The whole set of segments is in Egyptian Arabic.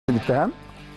الاتهام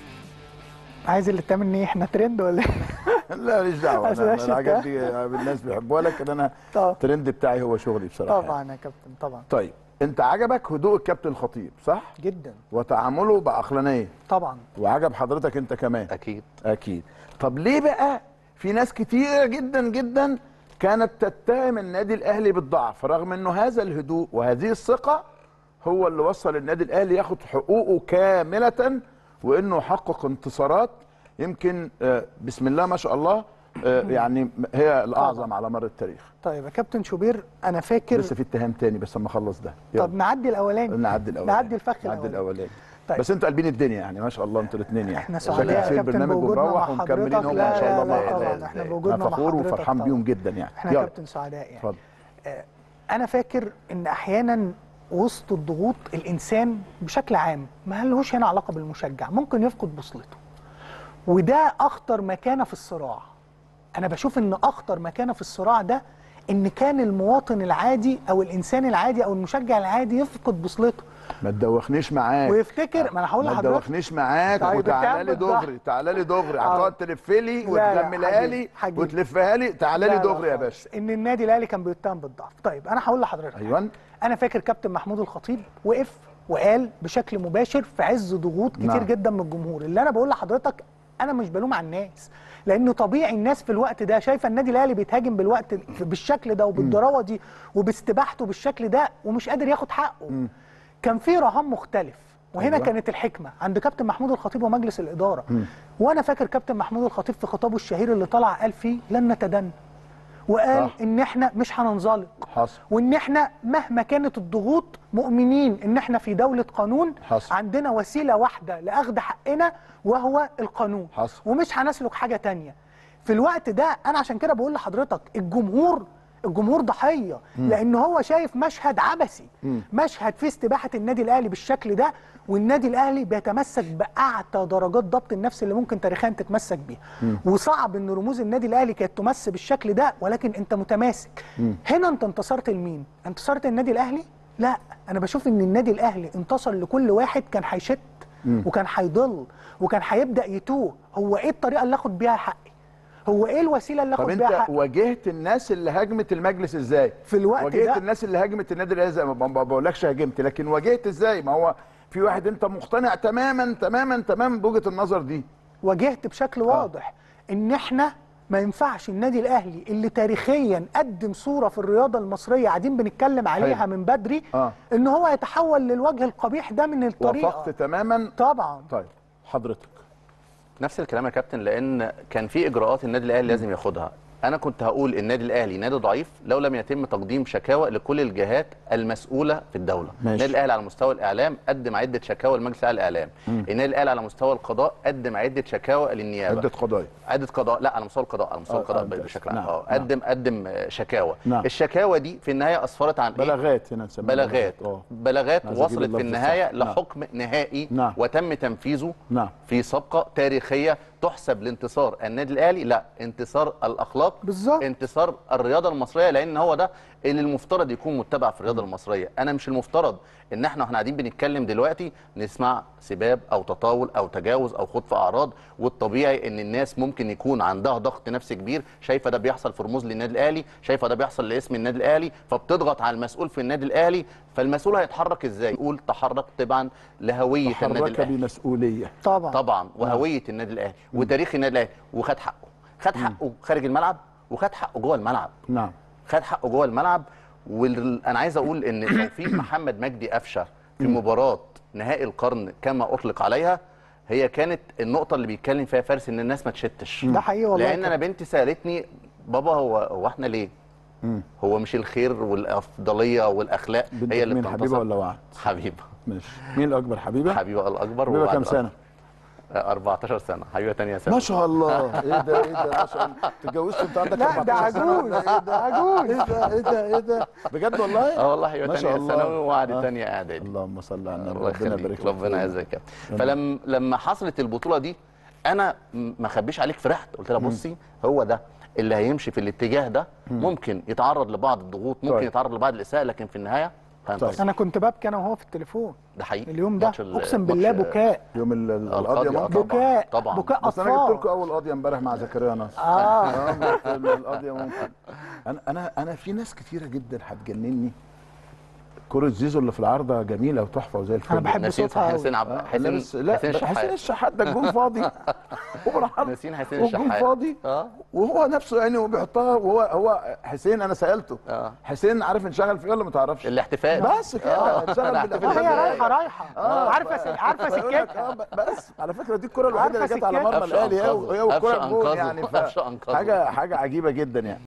عايز الاتهام ان احنا ترند ولا ايه؟ لا ماليش دعوه بس أنا ماشي الحاجات دي الناس بيحبوها لكن انا طبعا. الترند بتاعي هو شغلي بصراحه طبعا يا كابتن طبعا طيب انت عجبك هدوء الكابتن الخطيب صح جدا وتعامله بعقلانيه طبعا وعجب حضرتك انت كمان اكيد اكيد طب ليه بقى في ناس كتيره جدا جدا كانت تتهم النادي الاهلي بالضعف رغم انه هذا الهدوء وهذه الثقه هو اللي وصل النادي الاهلي ياخد حقوقه كامله وانه حقق انتصارات يمكن آه، بسم الله ما شاء الله آه، يعني هي الاعظم على مر التاريخ طيب يا كابتن شوبير انا فاكر لسه في اتهام تاني بس اما اخلص ده يلا. طب نعدي الاولاني نعدي الاولاني نعدي الفخ نعدي الاولاني الاولاني طيب. بس انتوا قلبين الدنيا يعني ما شاء الله انتوا الاثنين يعني احنا شكل سعداء يا تسيب كابتن البرنامج بوجودنا ونروح مع ومكملين حضرتك هم لا ما شاء لا الله لا مع بعض. طبعا احنا أنا بوجودنا انا مع فخور حضرتك وفرحان طبعاً. بيهم جدا يعني احنا يلا. كابتن سعداء يعني اتفضل انا فاكر ان احيانا وسط الضغوط الانسان بشكل عام ما لهوش هنا علاقه بالمشجع ممكن يفقد بوصلته وده اخطر مكانه في الصراع انا بشوف ان اخطر مكانه في الصراع ده ان كان المواطن العادي او الانسان العادي او المشجع العادي يفقد بوصلته ما تدوخنيش معاك ويفتكر ما انا هقول ما لحضرتك تدوخنيش معاك طيب وتعالى لي بتعمل ده. دغري تعالى لي دغري آه. هتقعد تلف لي لا، لا، وتكملها حبيبي، لي حبيبي. وتلفها لي تعالى لا لي لا دغري يا خالص. باشا ان النادي الاهلي كان بيتهم بالضعف طيب انا هقول لحضرتك ايوه انا فاكر كابتن محمود الخطيب وقف وقال بشكل مشباشر في عز ضغوط كتير نعم. جدا من الجمهور اللي انا بقول لحضرتك انا مش بلوم على الناس لانه طبيعي الناس في الوقت ده شايفه النادي الاهلي بيتهاجم بالوقت بالشكل ده وبالضراوه دي وباستباحته بالشكل ده ومش قادر ياخد حقه كان في رهان مختلف وهنا أيوة. كانت الحكمه عند كابتن محمود الخطيب ومجلس الاداره وانا فاكر كابتن محمود الخطيب في خطابه الشهير اللي طلع قال فيه لن نتدنى وقال صح. ان احنا مش هننزلق حصل وان احنا مهما كانت الضغوط مؤمنين ان احنا في دولة قانون حصل. عندنا وسيلة واحدة لاخذ حقنا وهو القانون حصل. ومش هنسلك حاجة تانية في الوقت ده انا عشان كده بقول لحضرتك الجمهور الجمهور ضحية لان هو شايف مشهد عبثي مشهد فيه استباحة النادي الاهلي بالشكل ده والنادي الاهلي بيتمسك باعتى درجات ضبط النفس اللي ممكن تاريخيا تتمسك بيها وصعب ان رموز النادي الاهلي كانت تمس بالشكل ده ولكن انت متماسك هنا انت انتصرت لمين انتصرت النادي الاهلي لا انا بشوف ان النادي الاهلي انتصر لكل واحد كان هيشت وكان هيضل وكان هيبدا يتوه هو ايه الطريقه اللي اخد بيها حقي هو ايه الوسيله اللي طب اخد انت بيها حقي واجهت الناس اللي هاجمت المجلس ازاي في الوقت واجهت ده- الناس اللي هاجمت النادي الاهلي زي ما ب- ما بقولكش هاجمت لكن واجهت ازاي ما هو في واحد انت مقتنع تماما تماما تماما بوجهه النظر دي واجهت بشكل واضح ان احنا ما ينفعش النادي الاهلي اللي تاريخيا قدم صوره في الرياضه المصريه قاعدين بنتكلم عليها حلو. من بدري آه. ان هو يتحول للوجه القبيح ده من الطريقه وافقت تماما طبعا طيب حضرتك نفس الكلام يا كابتن لان كان في اجراءات النادي الاهلي لازم ياخدها انا كنت هقول النادي الاهلي نادي ضعيف لو لم يتم تقديم شكاوى لكل الجهات المسؤوله في الدوله ماشي. النادي الاهلي على مستوى الاعلام قدم عده شكاوى لمجلس الاعلى الاعلام النادي الاهلي على مستوى القضاء قدم عده شكاوى للنيابه عده قضايا عدة قضاء لا على مستوى القضاء على مستوى آه، القضاء آه، بشكل عام نعم، اه نعم. قدم قدم آه، شكاوى نعم. الشكاوى دي في النهايه اسفرت عن ايه بلاغات هنا نسميها بلاغات اه بلاغات عايز أجيب وصلت اللفظ في النهايه الصح. نعم. لحكم نهائي نعم. وتم تنفيذه نعم. في صفقه تاريخيه تحسب لانتصار النادي الاهلي لا انتصار الاخلاق بالظبط. انتصار الرياضه المصريه لان هو ده اللي المفترض يكون متبع في الرياضه المصريه انا مش المفترض ان احنا واحنا قاعدين بنتكلم دلوقتي نسمع سباب او تطاول او تجاوز او خطف اعراض والطبيعي ان الناس ممكن يكون عندها ضغط نفسي كبير شايفه ده بيحصل في رموز للنادي الاهلي شايفه ده بيحصل لاسم النادي الاهلي فبتضغط على المسؤول في النادي الاهلي فالمسؤول هيتحرك ازاي يقول تحرك طبعا لهويه النادي تحرك الاهلي بمسؤوليه طبعا طبعا وهويه النادي الاهلي وتاريخ النادي الاهلي وخد حقه خد حقه خارج الملعب وخد حقه جوه الملعب نعم خد حقه جوه الملعب وانا عايز اقول ان توفيق محمد مجدي قفشه في مباراه نهائي القرن كما اطلق عليها هي كانت النقطه اللي بيتكلم فيها فارس ان الناس ما تشتش ده حقيقي والله لان يا انا بنتي سالتني بابا هو هو احنا ليه هو مش الخير والافضليه والاخلاق بنتك هي اللي مين حبيبه بتنتصر ولا وعد حبيبه ماشي مين الاكبر حبيبه حبيبه الاكبر حبيبه وبعد كام الأكبر. سنه آه، 14 سنه حبيبه تانية سنه ما شاء الله ايه ده ايه ده ما شاء الله اتجوزت انت عندك لا ده 14 سنة عجوز ولا ايه ده عجوز ايه ده ايه ده ايه ده بجد والله اه والله حبيبه ما شاء تانية الله. ثانوي ووعد آه. تانية اعدادي اللهم صل على النبي الله ربنا يبارك يخليك لك ربنا فيك. يعزك يا كابتن. فلما لما حصلت البطوله دي انا م- ما اخبيش عليك فرحت قلت لها بصي هو ده اللي هيمشي في الاتجاه ده ممكن يتعرض لبعض الضغوط ممكن طيب. يتعرض لبعض الاساءه لكن في النهايه فاهم طيب. قصدي؟ انا كنت ببكي انا وهو في التليفون ده حقيقي اليوم ده ماتش ال- اقسم ماتش- بالله بكاء يوم ال- ال- القاضي، القضيه آه، ممكن طبعاً. بكاء طبعاً. بكاء بس انا جبت لكم اطفال اول قضيه امبارح مع زكريا نصر اه اه بس ال- القضيه ممكن انا انا انا في ناس كتيره جدا هتجنني كرة زيزو اللي في العارضة جميلة وتحفة وزي الفل أنا بحب نسين صوتها أوي. حسين عبد آه، حسين لا بس لا حسين حسين الشحات الشحات ده الجون فاضي وراح نسين حسين والجون الشحات فاضي اه وهو نفسه يعني هو بيحطها وهو هو حسين انا سالته اه حسين عارف انشغل في ايه ولا ما تعرفش؟ الاحتفال بس كده آه، انشغل ده آه، بالاحتفال هي ده. رايحه رايحه آه، عارفه س- عارفه فيقول لك سكتها آه، ب- بس على فكره دي الكره الوحيده اللي عارفة جت على سكتها. مرمى قفش الاهلي هي أنقذه. هي والكره قفش الجون أنقذه. يعني ف- قفش أنقذه. حاجه حاجه عجيبه جدا يعني